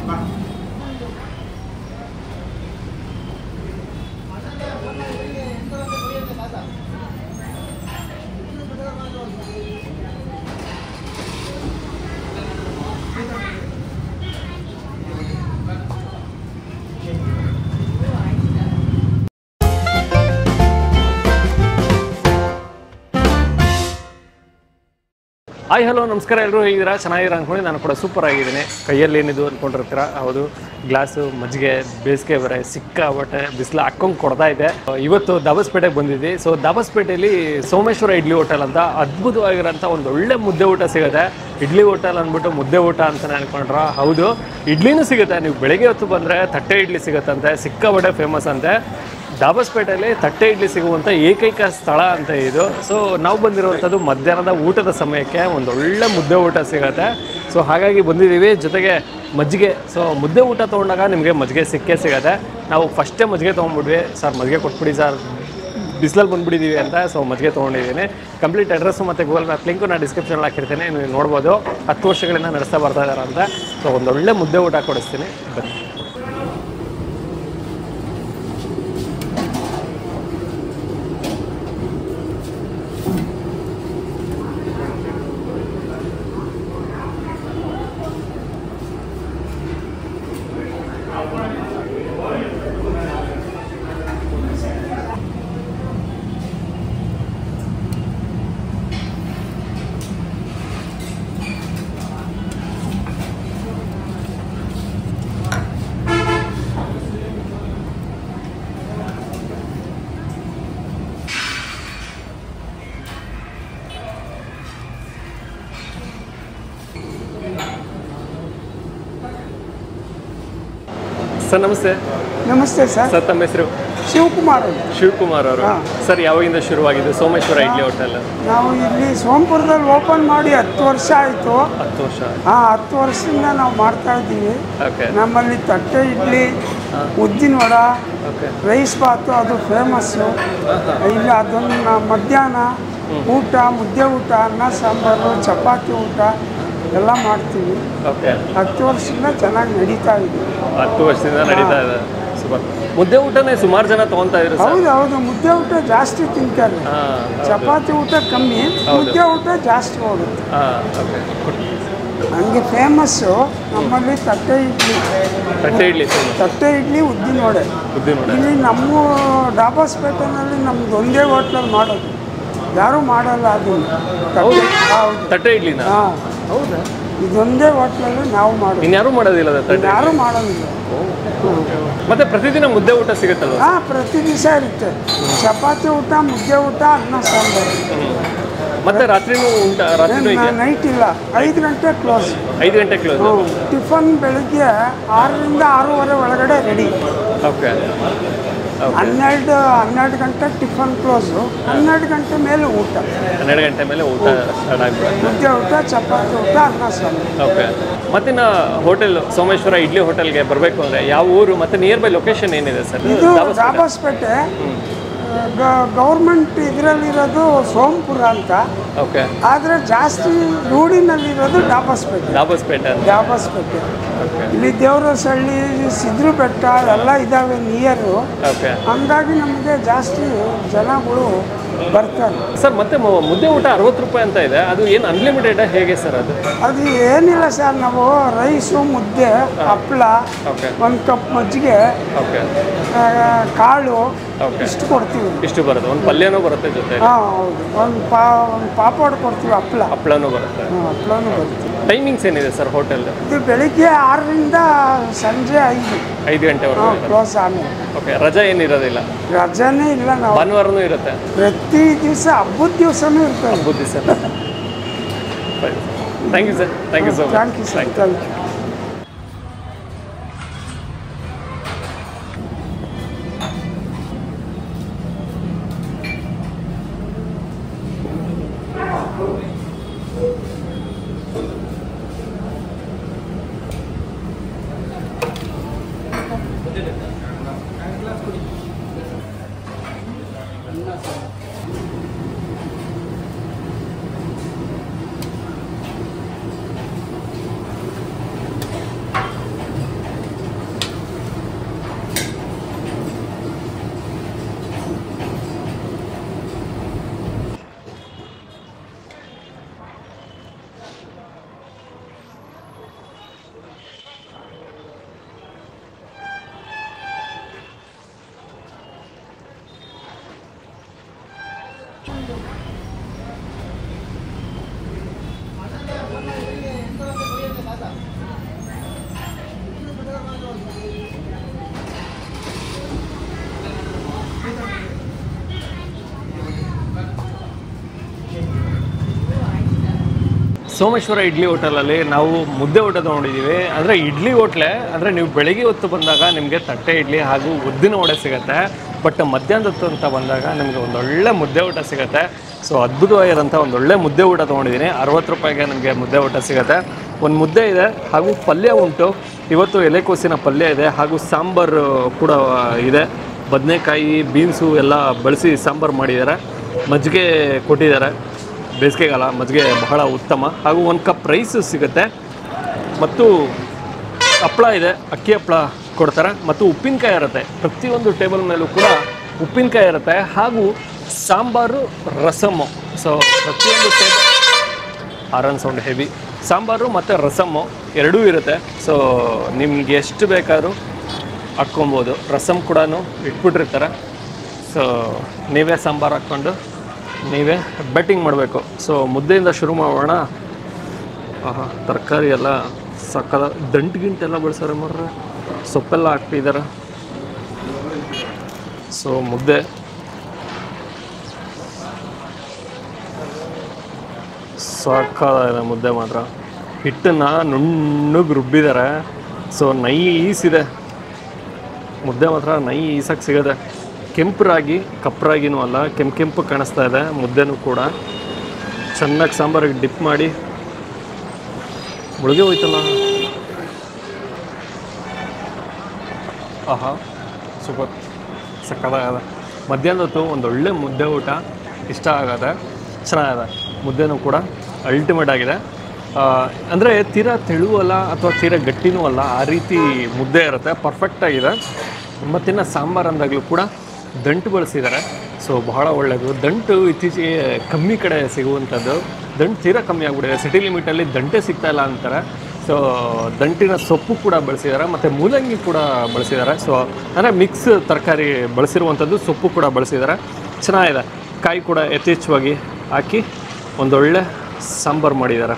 Hi hello ನಮಸ್ಕಾರ ಎಲ್ಲರೂ ಹೇಗಿದ್ದೀರಾ ಚೆನ್ನಾಗಿರ ಅನ್ಕೊಂಡು ನಾನು ಕೂಡ ಸೂಪರ್ ಆಗಿದ್ದೀನಿ ಕೈಯಲ್ಲಿ ಏನಿದು ಅಂದ್ಕೊಂಡಿರ್ತೀರ ಹೌದು ಗ್ಲಾಸು ಮಜ್ಜಿಗೆ ಬೇಸಿಗೆ ಬರೆ ಸಿಕ್ಕಾಬಟ್ಟೆ ಬಿಸಿಲು ಹಾಕೊಂಡು ಕೊಡ್ತಾ ಇದೆ ಇವತ್ತು ದಾಬಸ್ಪೇಟೆಗೆ ಬಂದಿದ್ವಿ ಸೊ ದಾಬಸ್ಪೇಟೆಯಲ್ಲಿ ಸೋಮೇಶ್ವರ ಇಡ್ಲಿ ಹೋಟೆಲ್ ಅಂತ ಅದ್ಭುತವಾಗಿರೋಂಥ ಒಂದು ಒಳ್ಳೆ ಮುದ್ದೆ ಊಟ ಸಿಗುತ್ತೆ ಇಡ್ಲಿ ಹೋಟೆಲ್ ಅಂದ್ಬಿಟ್ಟು ಮುದ್ದೆ ಊಟ ಅಂತಲೇ ಅನ್ಕೊಂಡ್ರ ಹೌದು ಇಡ್ಲಿನೂ ಸಿಗುತ್ತೆ ನೀವು ಬೆಳಗ್ಗೆ ಹೊತ್ತು ಬಂದರೆ ತಟ್ಟೆ ಇಡ್ಲಿ ಸಿಗುತ್ತಂತೆ ಸಿಕ್ಕಾಬಟ್ಟೆ ಫೇಮಸ್ ಅಂತೆ ದಾಬಸ್ಪೇಟೆಯಲ್ಲಿ ತಟ್ಟೆ ಇಡ್ಲಿ ಸಿಗುವಂಥ ಏಕೈಕ ಸ್ಥಳ ಅಂತ ಇದು ಸೊ ನಾವು ಬಂದಿರುವಂಥದ್ದು ಮಧ್ಯಾಹ್ನದ ಊಟದ ಸಮಯಕ್ಕೆ ಒಂದು ಒಳ್ಳೆ ಮುದ್ದೆ ಊಟ ಸಿಗುತ್ತೆ ಸೊ ಹಾಗಾಗಿ ಬಂದಿದ್ದೀವಿ ಜೊತೆಗೆ ಮಜ್ಜಿಗೆ ಸೊ ಮುದ್ದೆ ಊಟ ತೊಗೊಂಡಾಗ ನಿಮಗೆ ಮಜ್ಜಿಗೆ ಸಿಕ್ಕೇ ಸಿಗುತ್ತೆ ನಾವು ಫಸ್ಟೇ ಮಜ್ಜಿಗೆ ತೊಗೊಂಡ್ಬಿಡ್ವಿ ಸರ್ ಮಜ್ಜಿಗೆ ಕೊಟ್ಬಿಡಿ ಸರ್ ಬಿಸಿಲಲ್ಲಿ ಬಂದ್ಬಿಟ್ಟಿದ್ದೀವಿ ಅಂತ ಸೊ ಮಜ್ಜಿಗೆ ತೊಗೊಂಡಿದ್ದೀನಿ ಕಂಪ್ಲೀಟ್ ಅಡ್ರೆಸ್ಸು ಮತ್ತು ಗೂಗಲ್ ಮ್ಯಾಪ್ ಲಿಂಕು ನಾನು ಡಿಸ್ಕ್ರಿಪ್ಷನಲ್ಲಿ ಹಾಕಿರ್ತೀನಿ ನೀವು ನೋಡ್ಬೋದು ಹತ್ತು ವರ್ಷಗಳಿಂದ ನಡೆಸ್ತಾ ಬರ್ತಾ ಇದ್ದಾರೆ ಅಂತ ಸೊ ಒಂದೊಳ್ಳೆ ಮುದ್ದೆ ಊಟ ಕೊಡಿಸ್ತೀನಿ ಬನ್ನಿ ಸರ್ ನಮಸ್ತೆ ನಮಸ್ತೆ ಸರ್ ಸರ್ ತಮ್ಮ ಹೆಸರು ಶಿವಕುಮಾರ್ ಅಂತ. ಶಿವಕುಮಾರ್ ಅವರು ಹಾ. ಸರ್ ಯಾವಾಗಿಂದ ಶುರುವಾಗಿದೆ ಸೋಮೇಶ್ವರ ಇಡ್ಲಿ ಹೋಟೆಲ್ ನಾವು ಇಲ್ಲಿ ಸೋಂಪುರದಲ್ಲಿ ಓಪನ್ ಮಾಡಿ ಹತ್ತು ವರ್ಷ ಆಯಿತು ಹತ್ತು ವರ್ಷ ಆ ಹತ್ತು ವರ್ಷದಿಂದ ನಾವು ಮಾಡ್ತಾ ಇದ್ದೀವಿ ಓಕೆ ನಮ್ಮಲ್ಲಿ ತಟ್ಟೆ ಇಡ್ಲಿ ಉದ್ದಿನ ವಡ ಓಕೆ ರೈಸ್ ಬಾತು ಅದು ಫೇಮಸ್ಸು ಇಲ್ಲ ಅದನ್ನು ನಾವು ಮಧ್ಯಾಹ್ನ ಊಟ ಮುದ್ದೆ ಊಟ ಅನ್ನ ಸಾಂಬಾರು ಚಪಾತಿ ಊಟ ಎಲ್ಲ ಮಾಡ್ತೀವಿ ಓಕೆ ಹತ್ತು ವರ್ಷದಿಂದ ಚೆನ್ನಾಗಿ ನಡೀತಾ ಇದೆ ಹತ್ತು ವರ್ಷದಿಂದ ನಡೀತಾ ಇದೆ ಸೂಪರ್ ಮುದ್ದೆ ಊಟನೇ ಸುಮಾರು ಜನ ತಗೊಂತಾ ಇದ್ರು ಸರ್ ಹೌದು ಹೌದು ಮುದ್ದೆ ಊಟ ಜಾಸ್ತಿ ತಿಂತಾರೆ ಹಾ ಚಪಾತಿ ಊಟ ಕಮ್ಮಿ ಮುದ್ದೆ ಊಟ ಜಾಸ್ತಿ ಹೋಗುತ್ತೆ ಹಾ ಓಕೆ ಹಂಗೆ ಫೇಮಸ್ಸು ನಮ್ಮಲ್ಲಿ ತಟ್ಟೆ ಇಡ್ಲಿ ತಟ್ಟೆ ಇಡ್ಲಿ famous. ತಟ್ಟೆ ಇಡ್ಲಿ ಉದ್ದಿನ ವಡೆ ಉದ್ದಿನ ವಡೆ ಇಲ್ಲಿ ನಮ್ಮ ಡಾಬಾಸ್ಪೇಟೆನಲ್ಲಿ ನಮ್ದು ಒಂದೇ ಹೋಟ್ಲಲ್ಲಿ ಮಾಡೋದು ಯಾರೂ ಮಾಡಲ್ಲ ಅದನ್ನು ಹೌದು? ತಟ್ಟೆ ಹೌದು ತಟ್ಟೆ ಇಡ್ಲಿನ ಹಾಂ ಹೌದಾ ಇದೊಂದೇ ಹೋಟ್ಲಲ್ಲಿ ನಾವು ಮಾಡೋದು ಇನ್ಯಾರು ಮಾಡೋದಿಲ್ಲ ಅದು ತಟ್ಟೆ ಯಾರೂ ಮಾಡೋದಿಲ್ಲ ಮತ್ತೆ ಪ್ರತಿದಿನ ಮುದ್ದೆ ಊಟ ಸಿಗುತ್ತಲ್ವ ಹಾಂ ಪ್ರತಿ ದಿವಸ ಇರುತ್ತೆ ಚಪಾತಿ ಊಟ ಮುದ್ದೆ ಊಟ ಅನ್ನ ಸಾಂಬಾರು ಮತ್ತೆ ರಾತ್ರಿನೂ ಊಟ ರಾತ್ರಿನೂ ಇದೆಯಾ ನೈಟ್ ಇಲ್ಲ ಐದು ಗಂಟೆ ಕ್ಲೋಸ್ ಐದು ಗಂಟೆ ಕ್ಲೋಸ್ ಟಿಫನ್ ಬೆಳಿಗ್ಗೆ ಆರರಿಂದ ಆರೂವರೆ ಒಳಗಡೆ ರೆಡಿ ಓಕೆ ಹನ್ನೆರಡು ಹನ್ನೆರಡು ಗಂಟೆ ಟಿಫನ್ ಕ್ಲೋಸು ಹನ್ನೆರಡು ಗಂಟೆ ಮೇಲೆ ಊಟ ಹನ್ನೆರಡು ಗಂಟೆ ಮೇಲೆ ಊಟ ಸ್ಟಾರ್ಟ್ ಆಗ್ಬಿಡುತ್ತೆ ಮುದ್ದೆ ಊಟ ಚಪಾತಿ ಊಟ ಅನ್ನ ಸಾಂಬಾರು ಓಕೆ ಮತ್ತಿನ್ನ ಹೋಟೆಲ್ ಸೋಮೇಶ್ವರ ಇಡ್ಲಿ ಹೋಟೆಲ್ಗೆ ಬರಬೇಕು ಅಂದರೆ ಯಾವ ಊರು ಮತ್ತೆ ನಿಯರ್ ಬೈ ಲೊಕೇಶನ್ ಏನಿದೆ ಸರ್ ಇದು ದಾಬಾಸ್ಪೇಟೆ ಗೌರ್ಮೆಂಟ್ ಇದರಲ್ಲಿರೋದು ಸೋಂಪುರ ಅಂತ ಓಕೆ ಆದರೆ ಜಾಸ್ತಿ ರೂಢಿನಲ್ಲಿರೋದು ಡಾಬಾಸ್ಪೇಟೆ ದಾಬಸ್ಪೇಟೆ ಅಂತ ಡಾಬಾಸ್ಪೇಟೆ ಓಕೆ ಇಲ್ಲಿ ದೇವರಸಳ್ಳಿ ಸಿದ್ರು ಬೆಟ್ಟ ಎಲ್ಲ ಇದ್ದಾವೆ ನಿಯರು ಓಕೆ ಹಂಗಾಗಿ ನಮಗೆ ಜಾಸ್ತಿ ಜನಗಳು ಬರ್ತಾರೆ ಸರ್ ಮತ್ತೆ ಮು- ಮುದ್ದೆ ಊಟ ಅರವತ್ತು ರೂಪಾಯಿ ಅಂತ ಇದೆ ಅದು ಏನು ಅನ್ಲಿಮಿಟೆಡ್ ಹೇಗೆ ಸರ್ ಅದು ಅದು ಏನಿಲ್ಲ ಸರ್ ನಾವು ರೈಸು ಮುದ್ದೆ ಹಪ್ಪಳ ಓಕೆ ಒಂದು ಕಪ್ ಮಜ್ಜಿಗೆ ಓಕೆ ಆ, ಕಾಳು ಓಕೆ ಇಷ್ಟು ಕೊಡ್ತೀವಿ ಇಷ್ಟು ಬರುತ್ತೆ ಒಂದು ಪಲ್ಯನೂ ಬರುತ್ತೆ ಜೊತೆ ಹಾಂ ಹೌದು ಒಂದು ಪಾ ಒಂದು ಪಾಪಡ್ ಕೊಡ್ತೀವಿ ಹಪ್ಪಳ ಹಪ್ಪಳನೂ ಬರುತ್ತೆ ಹಾಂ ಹಪ್ಪಳನೂ ಬರ್ತೀವಿ ಟೈಮಿಂಗ್ಸ್ ಏನಿದೆ ಸರ್ ಹೋಟೆಲ್ ಇದು ಬೆಳಿಗ್ಗೆ ಆರರಿಂದ ಸಂಜೆ ಐದು ಐದು ಗಂಟೆವರೆಗೂ ಹಾಂ ಇರುತ್ತೆ ಕ್ಲೋಸ್ ಆಮೇಲೆ ಓಕೆ ರಜಾ ಏನಿರೋದಿಲ್ಲ ರಜಾನೇ ಇಲ್ಲ ನಾವು ಭಾನುವಾರನೂ ಇರುತ್ತೆ ಪ್ರತಿ ದಿವಸ ಹಬ್ಬದ ದಿವಸನೂ ಇರ್ತದೆ ಬುದ್ಧಿ sir thank you sir thank you so much thank you sir thank you Someshwara idli ಹೋಟೆಲಲ್ಲಿ ನಾವು ಮುದ್ದೆ ಊಟ ತೊಗೊಂಡಿದ್ದೀವಿ ಅಂದರೆ ಇಡ್ಲಿ ಹೋಟ್ಲೆ ಅಂದರೆ ನೀವು ಬೆಳಿಗ್ಗೆ ಹೊತ್ತು ಬಂದಾಗ ನಿಮಗೆ ತಟ್ಟೆ ಇಡ್ಲಿ ಹಾಗೂ ಉದ್ದಿನ ವಡೆ ಸಿಗುತ್ತೆ ಬಟ್ ಮಧ್ಯಾಹ್ನದ ಹೊತ್ತು ಅಂತ ಬಂದಾಗ ನಿಮಗೆ ಒಂದೊಳ್ಳೆ ಮುದ್ದೆ ಊಟ ಸಿಗುತ್ತೆ ಸೊ ಅದ್ಭುತವಾಗಿರೋಂಥ ಒಂದೊಳ್ಳೆ ಮುದ್ದೆ ಊಟ ತೊಗೊಂಡಿದ್ದೀನಿ ಅರವತ್ತು ರೂಪಾಯಿಗೆ ನಿಮಗೆ ಮುದ್ದೆ ಊಟ ಸಿಗುತ್ತೆ ಒಂದು ಮುದ್ದೆ ಇದೆ ಹಾಗೂ ಪಲ್ಯ ಉಂಟು ಇವತ್ತು ಎಲೆಕೋಸಿನ ಪಲ್ಯ ಇದೆ ಹಾಗೂ ಸಾಂಬಾರು ಕೂಡ ಇದೆ ಬದನೆಕಾಯಿ ಬೀನ್ಸು ಎಲ್ಲ ಬಳಸಿ ಸಾಂಬಾರು ಮಾಡಿದ್ದಾರೆ ಮಜ್ಜಿಗೆ ಕೊಟ್ಟಿದ್ದಾರೆ ಬೇಸಿಗೆಗಾಲ ಮಜ್ಜಿಗೆ ಬಹಳ ಉತ್ತಮ ಹಾಗೂ ಒಂದು ಕಪ್ ರೈಸ್ ಸಿಗುತ್ತೆ ಮತ್ತು ಹಪ್ಪಳ ಇದೆ ಅಕ್ಕಿ ಹಪ್ಪಳ ಕೊಡ್ತಾರೆ ಮತ್ತು ಉಪ್ಪಿನಕಾಯಿ ಇರುತ್ತೆ ಪ್ರತಿಯೊಂದು ಟೇಬಲ್ ಮೇಲೂ ಕೂಡ ಉಪ್ಪಿನಕಾಯಿ ಇರುತ್ತೆ ಹಾಗೂ ಸಾಂಬಾರು ರಸಮ್ಮು ಸೊ ಪ್ರತಿಯೊಂದು ಟೇಬಲ್ ಆರನ್ ಸೌಂಡ್ ಹೆವಿ ಸಾಂಬಾರು ಮತ್ತು ರಸಮ್ಮು ಎರಡೂ ಇರುತ್ತೆ ಸೊ ನಿಮ್ಗೆ ಎಷ್ಟು ಬೇಕಾದ್ರೂ ಹಾಕ್ಕೊಬೋದು ರಸಮ್ ಕೂಡ ಇಟ್ಬಿಟ್ಟಿರ್ತಾರೆ ಸೊ ನೀವೇ ಸಾಂಬಾರು ಹಾಕ್ಕೊಂಡು ನೀವೇ ಬೆಟ್ಟಿಂಗ್ ಮಾಡಬೇಕು ಸೊ ಮುದ್ದೆಯಿಂದ ಶುರು ಮಾಡೋಣ ಆಹಾ ತರಕಾರಿ ಎಲ್ಲ ಸಕ್ಕದ ದಂಟು ಗಿಂಟೆಲ್ಲ ಬಳಸ್ತಾರೆ ಮರ್ರೆ ಸೊಪ್ಪೆಲ್ಲ ಹಾಕ್ತಿದ್ದಾರೆ ಸೊ ಮುದ್ದೆ ಸಾಕಾಗಿದೆ ಮುದ್ದೆ ಮಾತ್ರ ಹಿಟ್ಟನ್ನ ನುಣ್ಣಗೆ ರುಬ್ಬಿದ್ದಾರೆ ಸೊ ನೈಸ್ ಇದೆ ಮುದ್ದೆ ಮಾತ್ರ ನೈಸಾಗಿ ಸಿಗುತ್ತೆ ಕೆಂಪು ರಾಗಿ ಕಪ್ಪು ರಾಗಿನೂ ಅಲ್ಲ ಕೆಂಪು ಕೆಂಪು ಕಾಣಿಸ್ತಾ ಇದೆ ಮುದ್ದೆನೂ ಕೂಡ ಚೆನ್ನಾಗಿ ಸಾಂಬಾರಿಗೆ ಡಿಪ್ ಮಾಡಿ ಮುಳುಗೆ ಹೋಯ್ತಲ್ಲ ಆಹಾ ಸೂಪರ್ ಸಕ್ಕತ್ತಾಗದ ಮಧ್ಯಾಹ್ನ ಹೊತ್ತು ಒಂದು ಒಳ್ಳೆ ಮುದ್ದೆ ಊಟ ಇಷ್ಟ ಆಗದೆ ಚೆನ್ನಾಗಿದೆ ಮುದ್ದೆನೂ ಕೂಡ ಅಲ್ಟಿಮೇಟ್ ಆಗಿದೆ ಅಂದರೆ ತೀರಾ ತೆಳುವಲ್ಲ ಅಥವಾ ತೀರಾ ಗಟ್ಟಿನೂ ಅಲ್ಲ ಆ ರೀತಿ ಮುದ್ದೆ ಇರುತ್ತೆ ಪರ್ಫೆಕ್ಟ್ ಆಗಿದೆ ಮತ್ತಿನ್ನು ಸಾಂಬಾರು ಅಂದಾಗಲೂ ಕೂಡ ದಂಟು ಬಳಸಿದ್ದಾರೆ ಸೊ ಬಹಳ ಒಳ್ಳೆಯದು ದಂಟು ಇತ್ತೀಚೆಗೆ ಕಮ್ಮಿ ಕಡೆ ಸಿಗುವಂಥದ್ದು ದಂಟು ತೀರಾ ಕಮ್ಮಿ ಆಗಿಬಿಟ್ಟಿದೆ ಸಿಟಿ ಲಿಮಿಟಲ್ಲಿ ದಂಟೆ ಸಿಗ್ತಾ ಇಲ್ಲ ಅಂತಾರೆ ಸೊ ದಂಟಿನ ಸೊಪ್ಪು ಕೂಡ ಬಳಸಿದ್ದಾರೆ ಮತ್ತು ಮೂಲಂಗಿ ಕೂಡ ಬಳಸಿದ್ದಾರೆ ಸೊ ಅಂದರೆ ಮಿಕ್ಸ್ ತರಕಾರಿ ಬಳಸಿರುವಂಥದ್ದು ಸೊಪ್ಪು ಕೂಡ ಬಳಸಿದ್ದಾರೆ ಚೆನ್ನಾಗಿದೆ ಕಾಯಿ ಕೂಡ ಯಥೇಚ್ಛವಾಗಿ ಹಾಕಿ ಒಂದೊಳ್ಳೆ ಸಾಂಬಾರು ಮಾಡಿದ್ದಾರೆ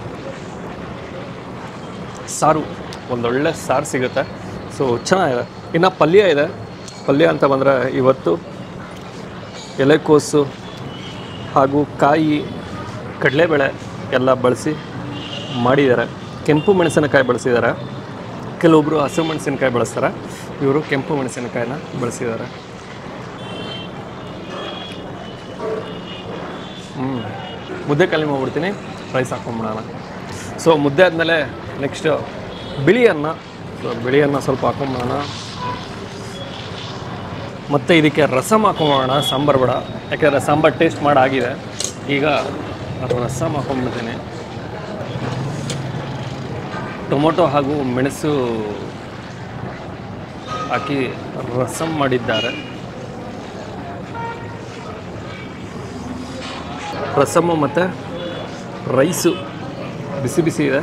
ಸಾರು ಒಂದೊಳ್ಳೆ ಸಾರು ಸಿಗುತ್ತೆ ಸೊ ಚೆನ್ನಾಗಿದೆ ಇನ್ನು ಪಲ್ಯ ಇದೆ ಪಲ್ಯ ಅಂತ ಬಂದರೆ ಇವತ್ತು ಎಲೆಕೋಸು ಹಾಗೂ ಕಾಯಿ ಕಡಲೆಬೇಳೆ ಎಲ್ಲ ಬಳಸಿ ಮಾಡಿದ್ದಾರೆ ಕೆಂಪು ಮೆಣಸಿನಕಾಯಿ ಬಳಸಿದ್ದಾರೆ ಕೆಲವೊಬ್ಬರು ಹಸಿರು ಮೆಣಸಿನಕಾಯಿ ಬಳಸ್ತಾರೆ ಇವರು ಕೆಂಪು ಮೆಣಸಿನಕಾಯಿನ ಬಳಸಿದ್ದಾರೆ ಹ್ಞೂ ಮುದ್ದೆ ಖಾಲಿ ಮಾಡ್ಬಿಡ್ತೀನಿ ರೈಸ್ ಹಾಕೊಂಬಿಡೋಣ ಸೊ ಮುದ್ದೆ ಆದಮೇಲೆ ನೆಕ್ಸ್ಟು ಬಿಳಿ ಅನ್ನ ಸೊ ಬಿಳಿ ಅನ್ನ ಸ್ವಲ್ಪ ಹಾಕೊಂಬಿಡೋಣ ಮತ್ತು ಇದಕ್ಕೆ ರಸಮ್ ಹಾಕೊಂಬೋಣ ಸಾಂಬಾರು ಬೇಡ ಯಾಕೆಂದರೆ ಸಾಂಬಾರು ಟೇಸ್ಟ್ ಮಾಡಾಗಿದೆ ಈಗ ರಸಮ್ ಹಾಕೊಂಡ್ಬಿಡ್ತೀನಿ ಟೊಮೊಟೊ ಹಾಗೂ ಮೆಣಸು ಹಾಕಿ ರಸಮ್ ಮಾಡಿದ್ದಾರೆ ರಸಮ್ಮು ಮತ್ತು ರೈಸು ಬಿಸಿ ಬಿಸಿ ಇದೆ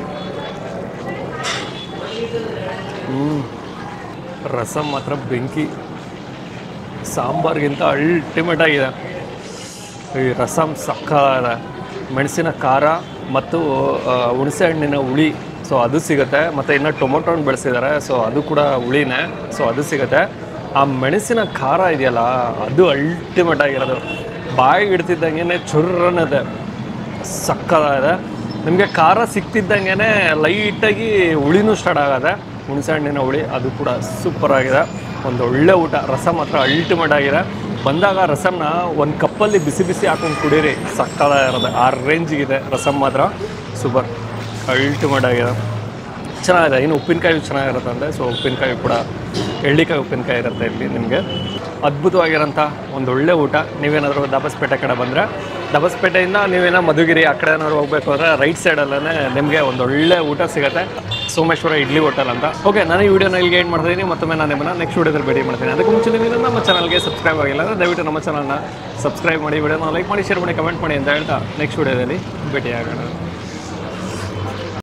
ಹ್ಞೂ ರಸಮ್ ಮಾತ್ರ ಬೆಂಕಿ ಸಾಂಬಾರ್ಗಿಂತ ಅಲ್ಟಿಮೇಟ್ ಆಗಿದೆ ಈ ರಸಮ್ ಸಕ್ಕತ್ತಾಗಿದೆ ಮೆಣಸಿನ ಖಾರ ಮತ್ತು ಆ, ಹುಣಸೆ ಹಣ್ಣಿನ ಹುಳಿ ಸೊ ಅದು ಸಿಗುತ್ತೆ ಮತ್ತು ಇನ್ನು ಟೊಮೊಟೊ ಹಣ್ಣು ಬೆಳೆಸಿದ್ದಾರೆ ಸೊ ಅದು ಕೂಡ ಹುಳಿನೇ ಸೊ ಅದು ಸಿಗುತ್ತೆ ಆ ಮೆಣಸಿನ ಖಾರ ಇದೆಯಲ್ಲ ಅದು ಅಲ್ಟಿಮೇಟ್ ಆಗಿರೋದು ಬಾಯಿಗೆ ಇಡ್ತಿದ್ದಂಗೆ ಚುರ್ರನದೆ ಸಕ್ಕತ್ತಾಗಿದೆ ನಿಮಗೆ ಖಾರ ಸಿಕ್ತಿದ್ದಂಗೆ ಲೈಟಾಗಿ ಹುಳಿನೂ ಸ್ಟಾರ್ಟ್ ಆಗದೆ ಹುಣಸೆ ಹಣ್ಣಿನ ಹುಳಿ ಅದು ಕೂಡ ಸೂಪರ್ ಆಗಿದೆ ಒಂದು ಒಳ್ಳೆ ಊಟ ರಸ ಮಾತ್ರ ಅಲ್ಟಿಮೇಟ್ ಆಗಿದೆ ಬಂದಾಗ ರಸಮ್ನ ಒಂದು ಕಪ್ಪಲ್ಲಿ ಬಿಸಿ ಬಿಸಿ ಹಾಕೊಂಡು ಕುಡೀರಿ ಸಕ್ಕತ್ತಾಗಿರೋದು ಆ ರೇಂಜಿಗಿದೆ ರಸಮ್ ಮಾತ್ರ ಸೂಪರ್ ಅಲ್ಟಿಮೇಟ್ ಆಗಿದೆ ಚೆನ್ನಾಗಿದೆ ಇನ್ನು ಉಪ್ಪಿನಕಾಯಿ ಚೆನ್ನಾಗಿರುತ್ತೆ ಅಂದರೆ ಸೊ ಉಪ್ಪಿನಕಾಯಿ ಕೂಡ ಎಳ್ಳಿಕಾಯಿ ಉಪ್ಪಿನಕಾಯಿ ಇರುತ್ತೆ ಇಲ್ಲಿ ನಿಮಗೆ ಅದ್ಭುತವಾಗಿರೋಂಥ ಒಂದು ಒಳ್ಳೆ ಊಟ ನೀವೇನಾದರೂ ದಬಸ್ಪೇಟೆ ಕಡೆ ಬಂದರೆ ದಬಸ್ಪೇಟೆಯಿಂದ ನೀವೇನೋ ಮಧುಗಿರಿ ಆ ಕಡೆ ಏನಾದ್ರು ಹೋಗಬೇಕು ಅಂದರೆ ರೈಟ್ ಸೈಡಲ್ಲೇ ನಿಮಗೆ ಒಂದು ಒಳ್ಳೆ ಊಟ ಸಿಗುತ್ತೆ ಸೋಮೇಶ್ವರ ಇಡ್ಲಿ ಹೋಟೆಲ್ ಅಂತ ಓಕೆ ನಾನು ಈ ವಿಡಿಯೋನ ಇಲ್ಲಿಗೆ ಏನು ಮಾಡ್ತೀನಿ ಮತ್ತೊಮ್ಮೆ ನಾನು ನಿಮ್ಮನ್ನ ನೆಕ್ಸ್ಟ್ ವಿಡಿಯೋದಲ್ಲಿ ಭೇಟಿ ಮಾಡ್ತೀನಿ ಅದಕ್ಕೆ ಮುಂಚೆ ನೀವು ನಮ್ಮ ಚಾನಲ್ಗೆ ಸಬ್ಸ್ಕ್ರೈಬ್ ಆಗಿಲ್ಲ ಅಂದರೆ ದಯವಿಟ್ಟು ನಮ್ಮ ಚಾನಲ್ನ ಸಬ್ಸ್ಕ್ರೈಬ್ ಮಾಡಿ ವಿಡಿಯೋನ ಲೈಕ್ ಮಾಡಿ ಶೇರ್ ಮಾಡಿ ಕಮೆಂಟ್ ಮಾಡಿ ಅಂತ ಹೇಳ್ತಾ ನೆಕ್ಸ್ಟ್ ವಿಡಿಯೋದಲ್ಲಿ ಭೇಟಿಯಾಗೋಣ